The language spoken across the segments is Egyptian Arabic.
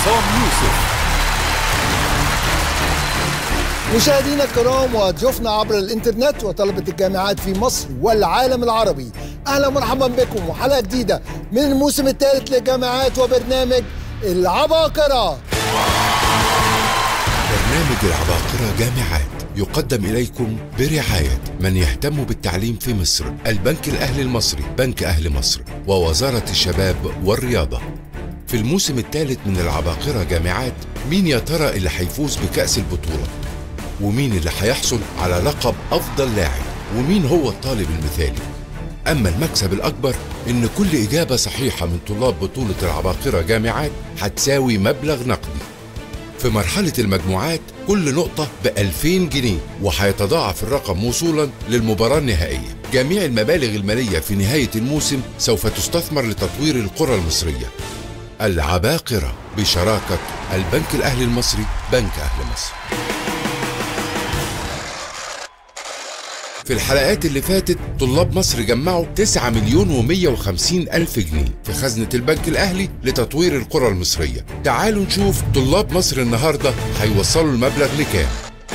عصام يوسف مشاهدينا الكرام وضيوفنا عبر الانترنت وطلبة الجامعات في مصر والعالم العربي اهلا ومرحبا بكم وحلقة جديدة من الموسم الثالث للجامعات وبرنامج العباقرة برنامج العباقرة جامعات يقدم إليكم برعاية من يهتم بالتعليم في مصر البنك الأهلي المصري بنك أهل مصر ووزارة الشباب والرياضة في الموسم الثالث من العباقرة جامعات مين يا ترى اللي هيفوز بكأس البطولة ومين اللي هيحصل على لقب أفضل لاعب ومين هو الطالب المثالي أما المكسب الأكبر إن كل إجابة صحيحة من طلاب بطولة العباقرة جامعات هتساوي مبلغ نقدي في مرحلة المجموعات كل نقطة ب 2000 جنيه وهيتضاعف الرقم وصولا للمباراة النهائية جميع المبالغ المالية في نهاية الموسم سوف تستثمر لتطوير القرى المصرية العباقرة بشراكة البنك الأهلي المصري بنك أهل مصر في الحلقات اللي فاتت طلاب مصر جمعوا 9 مليون و150 ألف جنيه في خزنة البنك الأهلي لتطوير القرى المصرية تعالوا نشوف طلاب مصر النهاردة هيوصلوا المبلغ لكام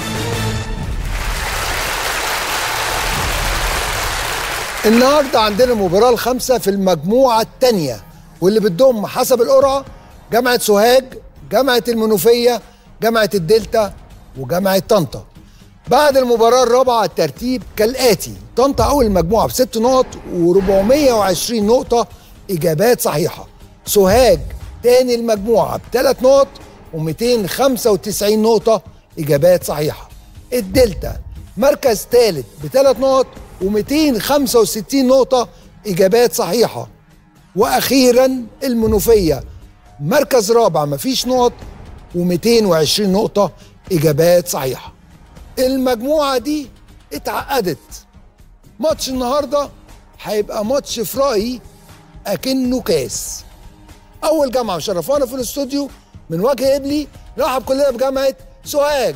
النهاردة عندنا المباراة الخامسة في المجموعة الثانية واللي بتضم حسب القرعة جامعة سوهاج جامعة المنوفية جامعة الدلتا وجامعة طنطا بعد المباراة الرابعة الترتيب كالآتي طنطا أول مجموعة بست نقط و420 نقطة إجابات صحيحة سوهاج تاني المجموعة بثلاث نقط و295 نقطة إجابات صحيحة الدلتا مركز ثالث بثلاث نقط و265 نقطة إجابات صحيحة وأخيرا المنوفية مركز رابع مفيش نقط و220 نقطة إجابات صحيحة المجموعة دي اتعقدت ماتش النهاردة هيبقى ماتش في رأيي أكنه كاس أول جامعة مشرفانا في الاستوديو من وجه قبلي رحب كلنا بجامعة سوهاج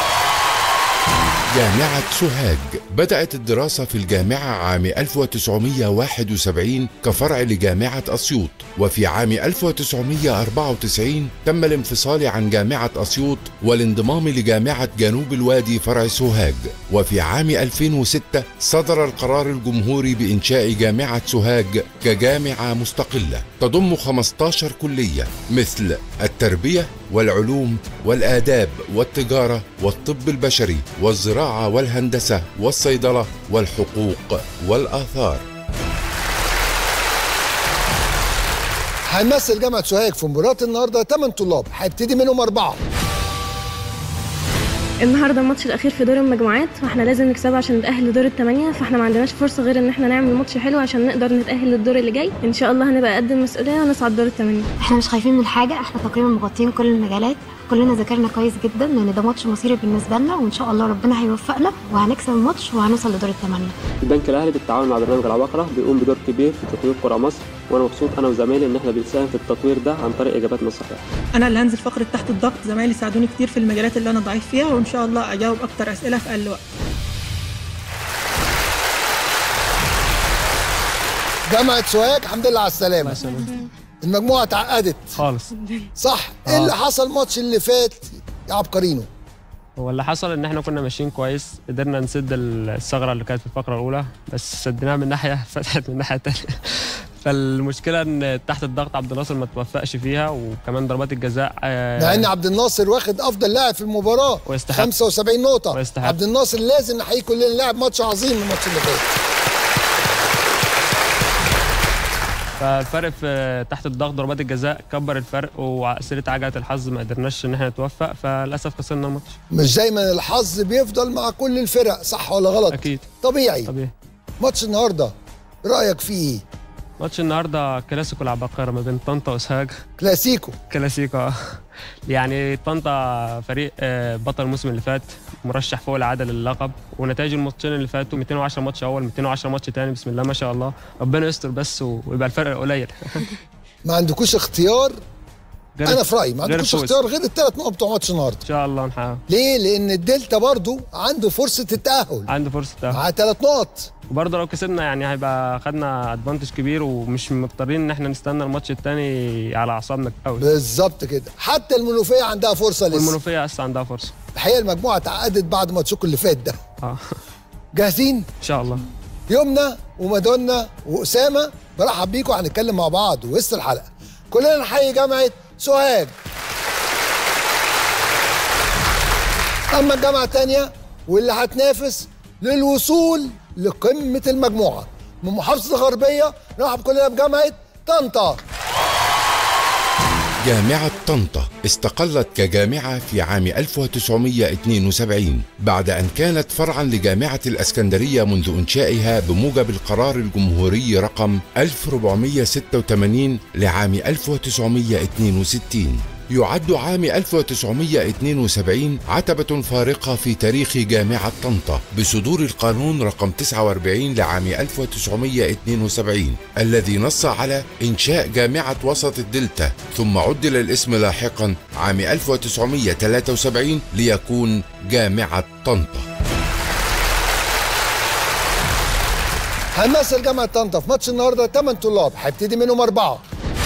جامعة سوهاج بدأت الدراسة في الجامعة عام 1971 كفرع لجامعة أسيوط وفي عام 1994 تم الانفصال عن جامعة أسيوط والانضمام لجامعة جنوب الوادي فرع سوهاج وفي عام 2006 صدر القرار الجمهوري بإنشاء جامعة سوهاج كجامعة مستقلة تضم 15 كلية مثل التربية والعلوم والآداب والتجارة والطب البشري والزراعة والهندسة والصيدلة والحقوق والآثار هيمثل جامعة سوهاج في مباراة النهاردة 8 طلاب هيبتدي منهم أربعة النهارده الماتش الاخير في دور المجموعات واحنا لازم نكسبه عشان نتاهل لدور الثمانيه فاحنا ما عندناش فرصه غير ان احنا نعمل ماتش حلو عشان نقدر نتاهل للدور اللي جاي ان شاء الله هنبقى قد المسؤوليه ونصعد دور الثمانيه احنا مش خايفين من حاجه احنا تقريبا مغطين كل المجالات كلنا ذاكرنا كويس جدا لان ده ماتش مصيري بالنسبه لنا وان شاء الله ربنا هيوفقنا وهنكسب الماتش وهنوصل لدور الثمانيه البنك الاهلي بالتعاون مع برنامج العباقره بيقوم بدور كبير في تطوير قرى مصر وانا مبسوط انا وزمايلي ان احنا بنساهم في التطوير ده عن طريق اجاباتنا الصحيحه انا اللي هنزل فقره تحت الضغط زمايلي ساعدوني كتير في المجالات اللي انا ضعيف فيها وان شاء الله اجاوب اكتر اسئله في اقل وقت جامعة سوهاج الحمد لله على السلامة المجموعة اتعقدت خالص صح ايه آه. اللي حصل الماتش اللي فات يا عبقرينو هو اللي حصل ان احنا كنا ماشيين كويس قدرنا نسد الثغره اللي كانت في الفقره الاولى بس سديناها من ناحيه فتحت من ناحيه تانية فالمشكله ان تحت الضغط عبد الناصر ما توفقش فيها وكمان ضربات الجزاء آه، مع ان عبد الناصر واخد افضل لاعب في المباراه ويستحق. 75 نقطه ويستحق. عبد الناصر لازم نحييه كلنا لاعب ماتش عظيم الماتش اللي فات فالفرق في تحت الضغط ضربات الجزاء كبر الفرق وعسيرة عجله الحظ ما قدرناش ان احنا نتوفق فللاسف خسرنا الماتش مش دايما الحظ بيفضل مع كل الفرق صح ولا غلط اكيد طبيعي طبيعي ماتش النهارده رايك فيه ايه ماتش النهارده كلاسيكو العباقره ما بين طنطا وسوهاج كلاسيكو كلاسيكو آه. يعني طنطا فريق آه، بطل الموسم اللي فات مرشح فوق العاده للقب ونتائج الماتشين اللي فاتوا 210 ماتش اول 210 ماتش تاني بسم الله ما شاء الله ربنا يستر بس و- ويبقى الفرق قليل ما عندكوش اختيار غير انا في رايي ما غير عندكوش الفوز. اختيار غير الثلاث نقط بتوع ماتش النهارده ان شاء الله نحقق ليه لان الدلتا برضو عنده فرصه التاهل عنده فرصه تأهل. مع ثلاث نقط وبرضه لو كسبنا يعني هيبقى خدنا ادفانتج كبير ومش مضطرين ان احنا نستنى الماتش التاني على اعصابنا قوي بالظبط كده حتى المنوفيه عندها فرصه لسه والمنوفيه لسه عندها فرصه الحقيقه المجموعه اتعقدت بعد ماتشكم اللي فات ده اه جاهزين ان شاء الله يمنى ومادونا واسامه برحب بيكم هنتكلم مع بعض وسط الحلقه كلنا نحيي جامعه سوهاج اما الجامعه الثانيه واللي هتنافس للوصول لقمه المجموعه من محافظه الغربيه نرحب كلنا بجامعه طنطا جامعة طنطا استقلت كجامعة في عام 1972 بعد أن كانت فرعا لجامعة الأسكندرية منذ إنشائها بموجب القرار الجمهوري رقم 1486 لعام 1962 يعد عام 1972 عتبة فارقة في تاريخ جامعة طنطا بصدور القانون رقم 49 لعام 1972 الذي نص على إنشاء جامعة وسط الدلتا ثم عدل الاسم لاحقا عام 1973 ليكون جامعة طنطا هنمثل جامعه طنطا في ماتش النهارده 8 طلاب هيبتدي منهم اربعه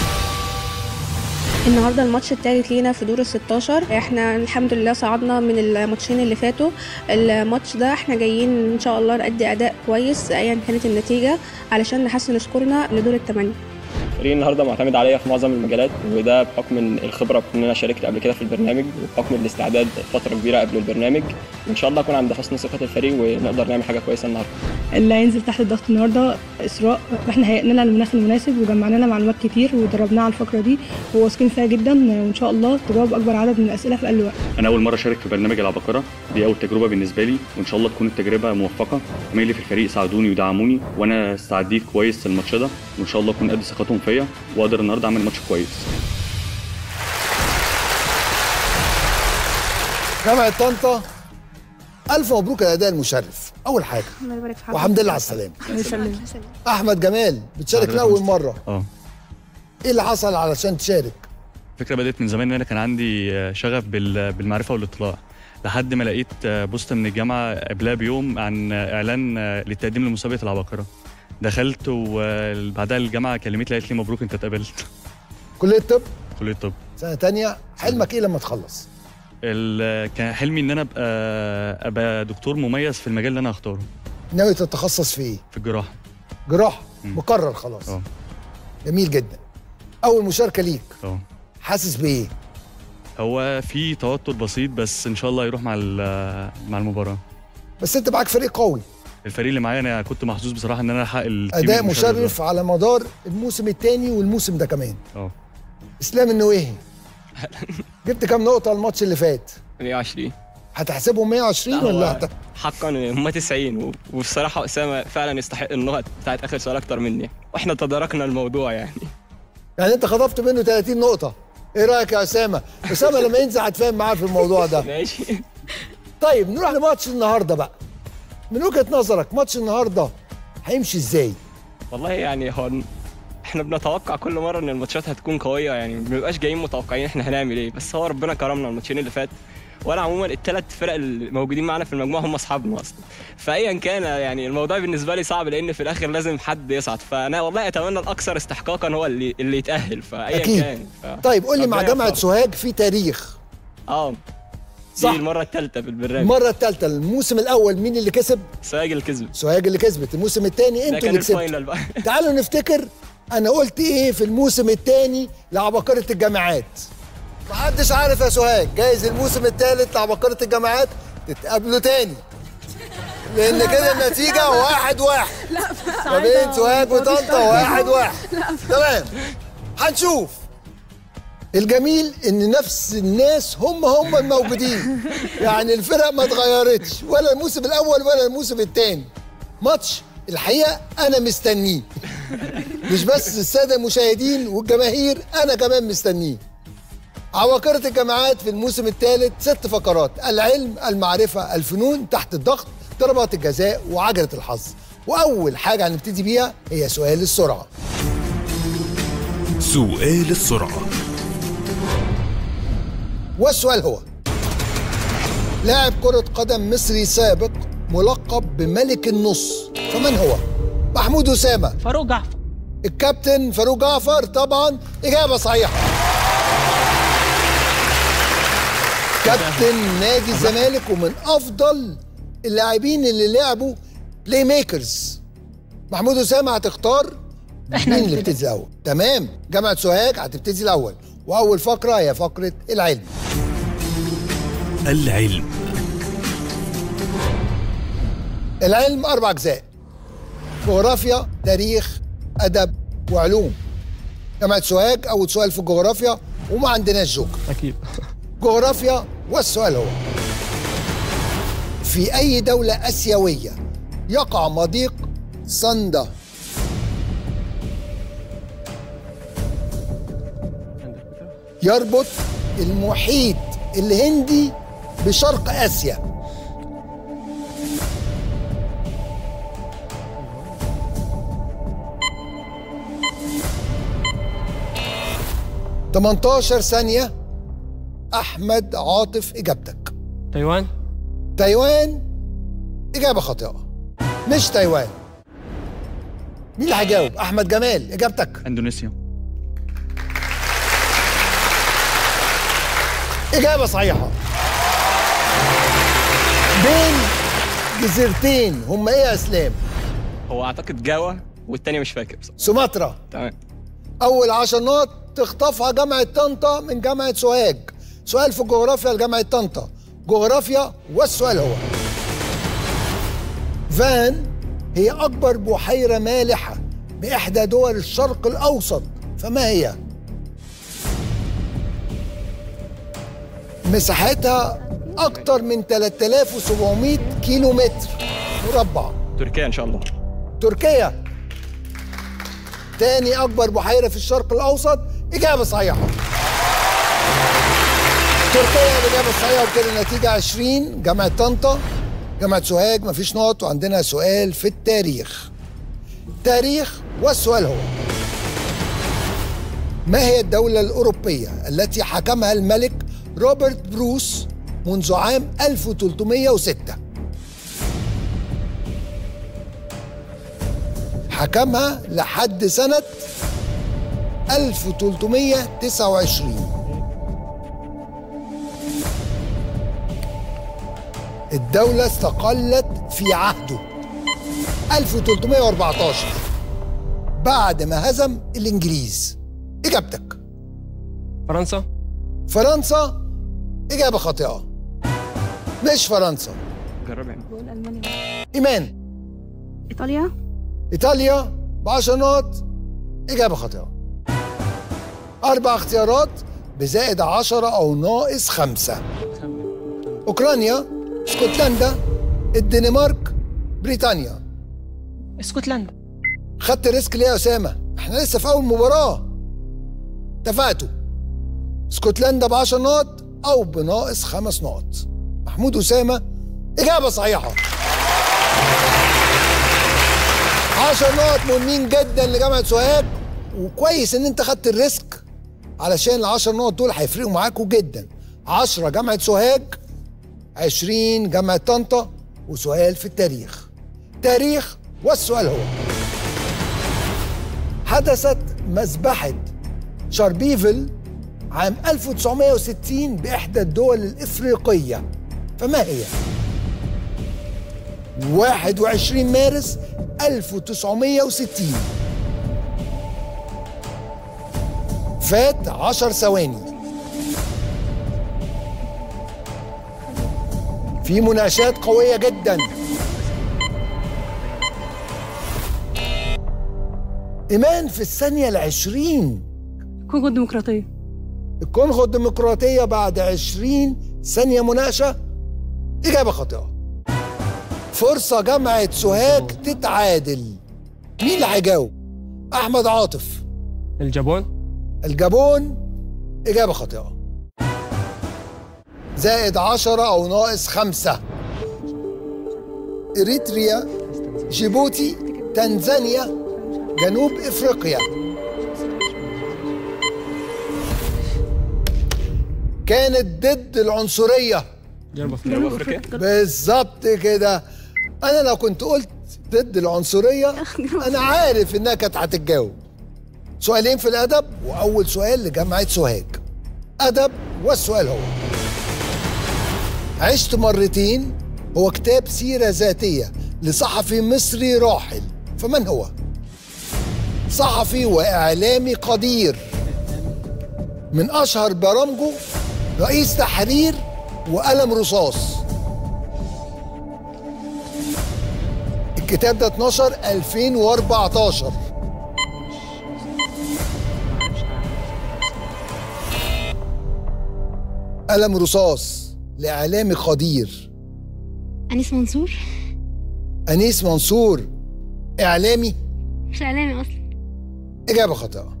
النهارده الماتش التالت لينا في دور ال 16 احنا الحمد لله صعدنا من الماتشين اللي فاتوا الماتش ده احنا جايين ان شاء الله نأدي اداء كويس ايا كانت النتيجه علشان نحسن سكورنا لدور الثمانيه الفريق النهارده معتمد عليا في معظم المجالات وده بحكم إن الخبره ان انا شاركت قبل كده في البرنامج وبحكم الاستعداد فتره كبيره قبل البرنامج وان شاء الله اكون عند حسن ثقه الفريق ونقدر نعمل حاجه كويسه النهارده اللي هينزل تحت الضغط النهارده اسراء واحنا هيئنا لها المناخ المناسب وجمعنا لها معلومات كتير ودربناها على الفقره دي وواثقين فيها جدا وان شاء الله تجاوب اكبر عدد من الاسئله في اقل وقت انا اول مره اشارك في برنامج العباقره دي اول تجربه بالنسبه لي وان شاء الله تكون التجربه موفقه زمايلي في الفريق ساعدوني ودعموني وانا استعديت كويس الماتش ده وان شاء الله اكون قد ثقتهم فيا واقدر النهارده اعمل ماتش كويس جامعه طنطا الف مبروك الاداء المشرف اول حاجه الله يبارك في والحمد لله على السلامه يسلمك احمد جمال بتشارك حضرتك لاول مست- مره اه ايه اللي حصل علشان تشارك الفكره بدات من زمان ان انا كان عندي آه، شغف بال- بالمعرفه والاطلاع لحد ما لقيت آه، بوست من الجامعه قبلها بيوم عن آه، اعلان آه، للتقديم لمسابقه العباقره دخلت وبعدها الجامعه كلمت لي قالت لي مبروك انت اتقبلت كليه الطب كليه الطب سنه تانية حلمك ايه لما تخلص ال- كان حلمي ان انا ابقى ابقى دكتور مميز في المجال اللي انا هختاره ناوي تتخصص في ايه في الجراحه جراحه مم. مقرر خلاص اه جميل جدا اول مشاركه ليك اه حاسس بايه هو في توتر بسيط بس ان شاء الله يروح مع ال- مع المباراه بس انت معاك فريق قوي الفريق اللي معايا انا كنت محظوظ بصراحه ان انا الحق التيم اداء المشرف ده. مشرف على مدار الموسم الثاني والموسم ده كمان اه اسلام النويهي جبت كام نقطه الماتش اللي فات 120 هتحسبهم 120 لا، ولا هو هت... حقا هم 90 و- وبصراحه اسامه فعلا يستحق النقط بتاعت اخر سؤال اكتر مني واحنا تداركنا الموضوع يعني يعني انت خطفت منه 30 نقطه ايه رايك يا اسامه اسامه لما ينزل هتفاهم معاه في الموضوع ده ماشي طيب نروح لماتش النهارده بقى من وجهه نظرك ماتش النهارده هيمشي ازاي والله يعني هو احنا بنتوقع كل مره ان الماتشات هتكون قويه يعني ما بنبقاش جايين متوقعين احنا هنعمل ايه بس هو ربنا كرمنا الماتشين اللي فات وانا عموما الثلاث فرق الموجودين معانا في المجموعه هم اصحابنا اصلا فايا كان يعني الموضوع بالنسبه لي صعب لان في الاخر لازم حد يصعد فانا والله اتمنى الاكثر استحقاقا هو اللي اللي يتاهل فايا أكيد. كان ف... طيب قول لي مع ربنا جامعه يوفقك. سوهاج في تاريخ اه صح. دي المره الثالثه في البرنامج المره الثالثه الموسم الاول مين اللي كسب سواجل الكذب سوهاج اللي كسبت الموسم الثاني ده انتوا كان اللي كسبتوا الفاينل بقى تعالوا نفتكر انا قلت ايه في الموسم الثاني لعباقرة الجامعات محدش عارف يا سوهاج جايز الموسم الثالث لعباقرة الجامعات تتقابلوا تاني لان كده النتيجة واحد واحد ما بين سوهاج وطنطا واحد واحد تمام هنشوف الجميل ان نفس الناس هم هم الموجودين يعني الفرق ما اتغيرتش ولا الموسم الاول ولا الموسم الثاني ماتش الحقيقه انا مستنيه مش بس الساده المشاهدين والجماهير انا كمان مستنيه عباقرة الجامعات في الموسم الثالث ست فقرات العلم المعرفة الفنون تحت الضغط ضربات الجزاء وعجلة الحظ وأول حاجة هنبتدي بيها هي سؤال السرعة سؤال السرعة والسؤال هو لاعب كرة قدم مصري سابق ملقب بملك النص فمن هو؟ محمود أسامة فاروق جعفر الكابتن فاروق جعفر طبعا إجابة صحيحة كابتن نادي الزمالك ومن أفضل اللاعبين اللي لعبوا بلاي ميكرز محمود أسامة هتختار مين اللي بتبتدي الأول تمام جامعة سوهاج هتبتدي الأول وأول فقرة هي فقرة العلم العلم العلم أربع أجزاء جغرافيا تاريخ أدب وعلوم جامعة سوهاج أول سؤال في الجغرافيا وما عندناش جوكر أكيد جغرافيا والسؤال هو في أي دولة آسيوية يقع مضيق ساندا يربط المحيط الهندي بشرق آسيا تمنتاشر ثانية أحمد عاطف إجابتك تايوان تايوان إجابة خاطئة مش تايوان مين اللي هيجاوب؟ أحمد جمال إجابتك اندونيسيا إجابة صحيحة بين جزيرتين هم إيه يا إسلام؟ هو اعتقد جاوا والتانية مش فاكر بصراحة سومطرة تمام أول عشر نقط تخطفها جامعة طنطا من جامعة سوهاج سؤال في الجغرافيا لجامعة طنطا جغرافيا والسؤال هو فان هي أكبر بحيرة مالحة بإحدى دول الشرق الأوسط فما هي؟ مساحتها أكتر من 3700 كيلو متر مربع تركيا ان شاء الله تركيا تاني أكبر بحيرة في الشرق الأوسط إجابة صحيحة تركيا الإجابة الصحيحة وكده النتيجة 20 جامعة طنطا جامعة سوهاج مفيش نقط وعندنا سؤال في التاريخ تاريخ والسؤال هو ما هي الدولة الأوروبية التي حكمها الملك روبرت بروس منذ عام 1306 حكمها لحد سنة 1329 الدولة استقلت في عهده 1314 بعد ما هزم الإنجليز إجابتك فرنسا فرنسا إجابة خاطئة مش فرنسا جرب يعني بقول المانيا إيمان ايطاليا إيطاليا ب 10 نقط إجابة خاطئة أربع اختيارات بزائد 10 أو ناقص خمسة أوكرانيا اسكتلندا الدنمارك بريطانيا اسكتلندا خدت ريسك ليه يا أسامة؟ احنا لسه في أول مباراة اتفقتوا اسكتلندا ب 10 نقط أو بناقص خمس نقط محمود أسامة إجابة صحيحة 10 نقط مهمين جدا لجامعة سوهاج وكويس ان انت خدت الريسك علشان ال 10 نقط دول هيفرقوا معاكوا جدا 10 جامعة سوهاج 20 جامعة طنطا وسؤال في التاريخ تاريخ والسؤال هو حدثت مذبحة شاربيفل عام 1960 بإحدى الدول الإفريقية فما هي؟ 21 مارس 1960 فات 10 ثواني في مناقشات قوية جدا إيمان في الثانية العشرين كونغو الديمقراطية الكونغو الديمقراطية بعد 20 ثانية مناقشة إجابة خاطئة فرصة جامعة سوهاج تتعادل مين اللي هيجاوب؟ أحمد عاطف الجابون الجابون إجابة خاطئة زائد عشرة أو ناقص خمسة إريتريا جيبوتي تنزانيا جنوب إفريقيا كانت ضد العنصرية جنوب جنوب افريقيا بالظبط كده انا لو كنت قلت ضد العنصريه انا عارف انها كانت هتتجاوب سؤالين في الادب واول سؤال لجامعه سوهاج ادب والسؤال هو عشت مرتين هو كتاب سيره ذاتيه لصحفي مصري راحل فمن هو صحفي واعلامي قدير من اشهر برامجه رئيس تحرير وقلم رصاص الكتاب ده 12 2014 قلم رصاص لإعلامي قدير أنيس منصور أنيس منصور إعلامي مش إعلامي أصلا إجابة خاطئة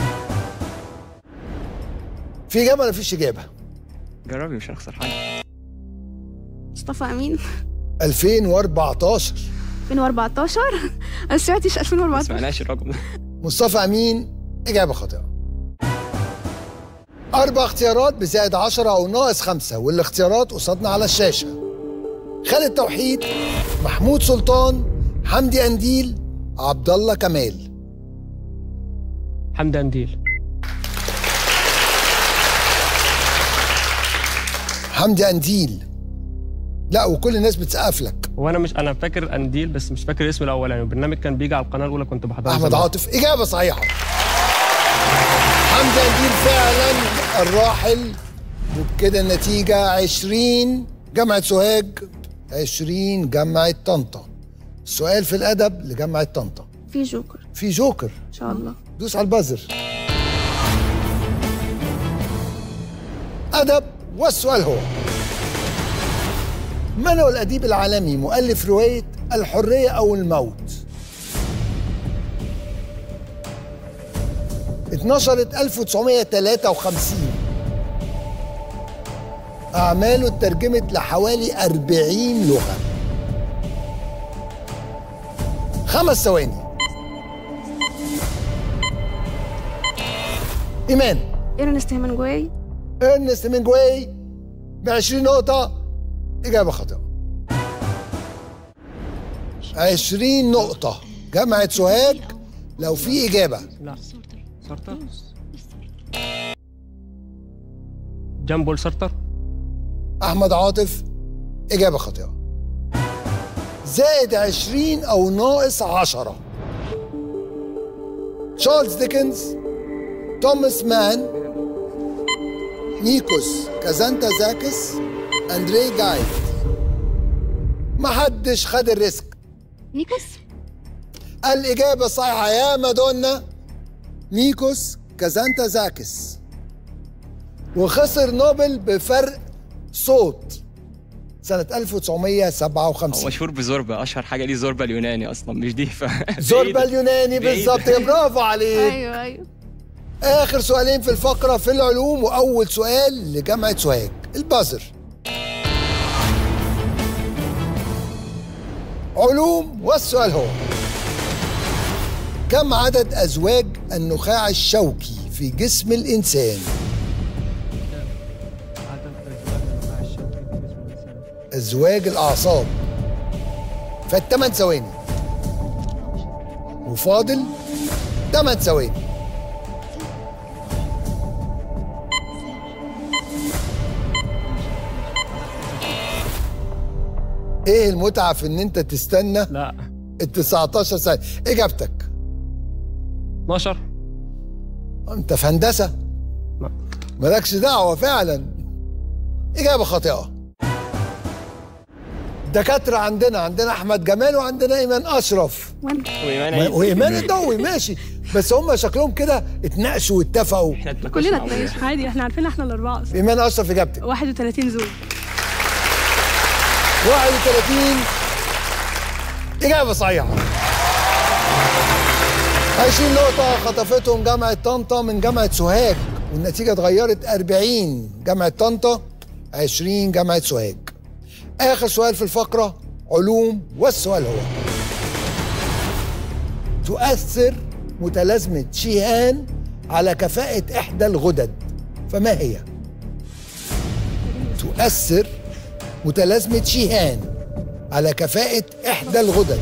في إجابة ولا مفيش إجابة؟ جربي مش هنخسر حاجه مصطفى امين 2014 2014 انا سمعتش ما 2014 سمعناش الرقم ده مصطفى أمين إجابة خاطئة أربع اختيارات بزائد 10 أو ناقص خمسة والاختيارات قصادنا على الشاشة خالد توحيد محمود سلطان حمدي أنديل عبد الله كمال حمدي انديل حمدي أنديل لا وكل الناس بتسقف لك وانا مش انا فاكر انديل بس مش فاكر اسمه الاولاني البرنامج كان بيجي على القناه الاولى كنت بحضره أحمد زمان. عاطف إجابة صحيحة حمدي أنديل فعلا الراحل وبكده النتيجة 20 جامعة سوهاج 20 جامعة طنطا السؤال في الأدب لجامعة طنطا في جوكر في جوكر ان شاء الله دوس على البازر أدب والسؤال هو من هو الأديب العالمي مؤلف رواية الحرية أو الموت اتنشرت 1953 أعماله اترجمت لحوالي 40 لغة خمس ثواني إيمان ايرنست هيمنجواي ارنست هيمنجواي ب 20 نقطة إجابة خاطئة 20 نقطة جامعة سوهاج لو في إجابة لا سارتر جامبول سارتر أحمد عاطف إجابة خاطئة زائد 20 أو ناقص 10 تشارلز ديكنز توماس مان نيكوس كازانتا زاكس أندري جايد محدش خد الريسك نيكوس الإجابة الصحيحة يا مادونا نيكوس كازانتا زاكس وخسر نوبل بفرق صوت سنة 1957 هو مشهور بزوربا اشهر حاجه ليه زوربا اليوناني اصلا مش دي ف زوربا اليوناني بعيدة. بالظبط يا برافو عليك ايوه ايوه آخر سؤالين في الفقرة في العلوم وأول سؤال لجامعة سوهاج البازر علوم والسؤال هو كم عدد أزواج النخاع الشوكي في جسم الإنسان؟ أزواج الأعصاب فالثمان ثواني وفاضل ثمان ثواني ايه المتعة في ان انت تستنى لا ال 19 سنة اجابتك 12 انت في هندسة لا. مالكش دعوة فعلا اجابة خاطئة دكاترة عندنا عندنا احمد جمال وعندنا ايمان اشرف وايمان و- عيد. وايمان الضوي ماشي بس هم شكلهم كده اتناقشوا واتفقوا احنا اتناقشنا كلنا عموماً. اتناقشنا عادي احنا عارفين احنا الاربعه اصلا ايمان اشرف اجابتك 31 زوج 31 إجابة صحيحة 20 نقطة خطفتهم جامعة طنطا من جامعة سوهاج والنتيجة اتغيرت 40 جامعة طنطا 20 جامعة سوهاج آخر سؤال في الفقرة علوم والسؤال هو تؤثر متلازمة شيهان على كفاءة إحدى الغدد فما هي؟ تؤثر متلازمة شيهان على كفاءة إحدى الغدد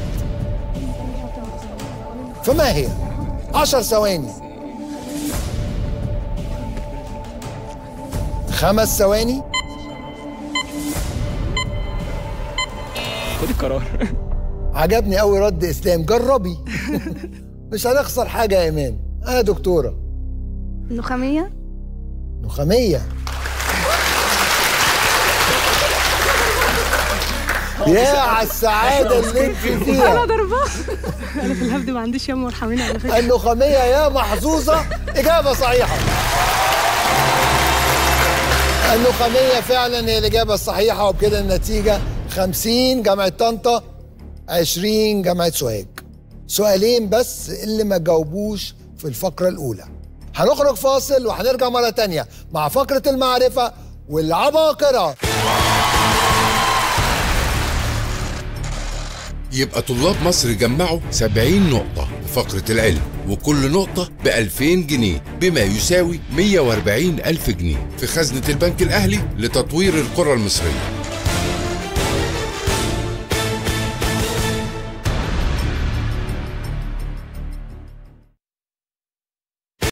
فما هي؟ عشر ثواني خمس ثواني خد القرار عجبني قوي رد اسلام جربي مش هنخسر حاجه يا ايمان اه دكتوره نخامية نخاميه يا على السعاده اللي انت انا فيها ضربة انا في الهبد ما عنديش يوم مرحمين على فكرة النخاميه يا محظوظه اجابه صحيحه النخاميه فعلا هي الاجابه الصحيحه وبكده النتيجه 50 جامعه طنطا 20 جامعه سوهاج سؤالين بس اللي ما جاوبوش في الفقره الاولى هنخرج فاصل وهنرجع مره تانية مع فقره المعرفه والعباقره يبقى طلاب مصر جمعوا 70 نقطة في فقرة العلم وكل نقطة ب 2000 جنيه بما يساوي 140 ألف جنيه في خزنة البنك الأهلي لتطوير القرى المصرية